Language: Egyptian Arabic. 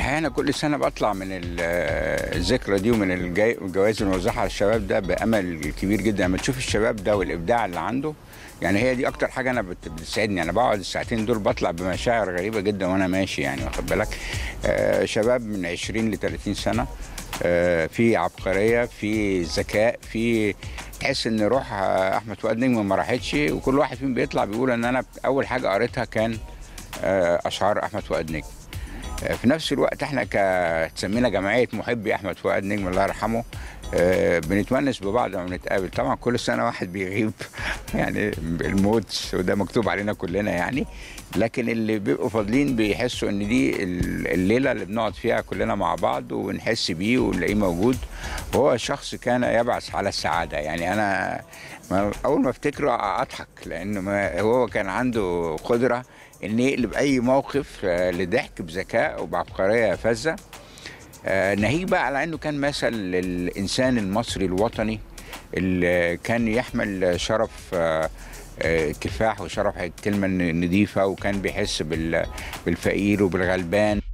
الحقيقه انا كل سنه بطلع من ال- الذكرى دي ومن الجاي- الجوائز الموزعه على الشباب ده بامل كبير جدا لما تشوف الشباب ده والابداع اللي عنده يعني هي دي اكتر حاجه انا بت- بتسعدني انا بقعد الساعتين دول بطلع بمشاعر غريبه جدا وانا ماشي يعني واخد بالك آه شباب من 20 ل 30 سنه آه في عبقريه في ذكاء في تحس ان روح آه، احمد فؤاد نجم ما راحتش وكل واحد فيهم بيطلع بيقول ان انا اول حاجه قريتها كان آه، اشعار احمد فؤاد نجم آه، في نفس الوقت احنا ك تسمينا جمعيه محبي احمد فؤاد نجم الله يرحمه آه، بنتونس ببعض لما بنتقابل طبعا كل سنه واحد بيغيب يعني الموت وده مكتوب علينا كلنا يعني لكن اللي بيبقوا فاضلين بيحسوا ان دي ال- الليله اللي بنقعد فيها كلنا مع بعض ونحس بيه ونلاقيه موجود وهو شخص كان يبعث على السعاده يعني انا ما اول ما افتكره اضحك لانه ما هو كان عنده قدره ان يقلب اي موقف آه، لضحك بذكاء وبعبقريه فذه آه، ناهيك بقى على انه كان مثل للانسان المصري الوطني اللي كان يحمل شرف آه، آه، كفاح وشرف الكلمه النظيفه وكان بيحس بال- بالفقير وبالغلبان